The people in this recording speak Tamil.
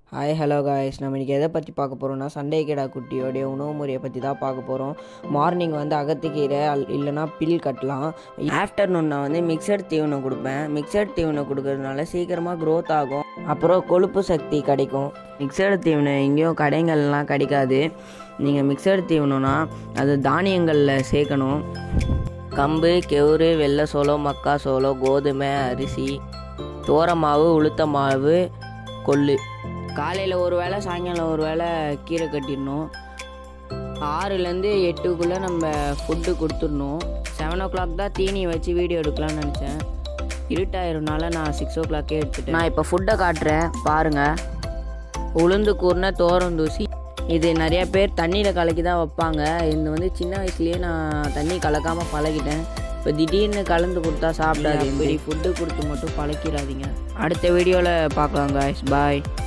ஹாய் ஹலோ காய்ஸ் நம்ம இன்றைக்கி எதை பற்றி பார்க்க போகிறோம்னா சண்டே கிடா குட்டியோடைய உணவு முறையை பற்றி தான் பார்க்க போகிறோம் மார்னிங் வந்து அகத்துக்கீரை அல்- இல்லைன்னா பில் கட்டலாம் ஆஃப்டர்நூன் நான் வந்து மிக்சட் தீவனம் கொடுப்பேன் மிக்சட் தீவனம் கொடுக்கறதுனால சீக்கிரமாக க்ரோத் ஆகும் அப்புறம் கொழுப்பு சக்தி கிடைக்கும் மிக்சடு தீவனம் எங்கேயும் கடைங்கள்லாம் கிடைக்காது நீங்கள் மிக்சடு தீவனம்னா அது தானியங்களில் சேர்க்கணும் கம்பு கெவுரு வெள்ளை சோளம் மக்கா சோளம் கோதுமை அரிசி தோர மாவு உளுத்த மாவு கொள்ளு காலையில் ஒரு வேளை சாயங்காலம் ஒரு வேளை கீரை கட்டிடணும் ஆறுலேருந்து எட்டுக்குள்ளே நம்ம ஃபுட்டு கொடுத்துடணும் செவன் ஓ கிளாக் தான் தீனி வச்சு வீடியோ எடுக்கலாம்னு நினச்சேன் இருட்டாயிரும்னால நான் சிக்ஸ் ஓ கிளாக்கே எடுத்துட்டேன் நான் இப்போ ஃபுட்டை காட்டுறேன் பாருங்கள் உளுந்து கூர்ன தோரந்தூசி இது நிறைய பேர் தண்ணியில் கலக்கி தான் வைப்பாங்க இது வந்து சின்ன வயசுலேயே நான் தண்ணி கலக்காமல் பழகிட்டேன் இப்போ திடீர்னு கலந்து கொடுத்தா சாப்பிடாது இப்படி ஃபுட்டு கொடுத்து மட்டும் பழக்கிடாதீங்க அடுத்த வீடியோவில் பார்க்கலாம் guys பாய்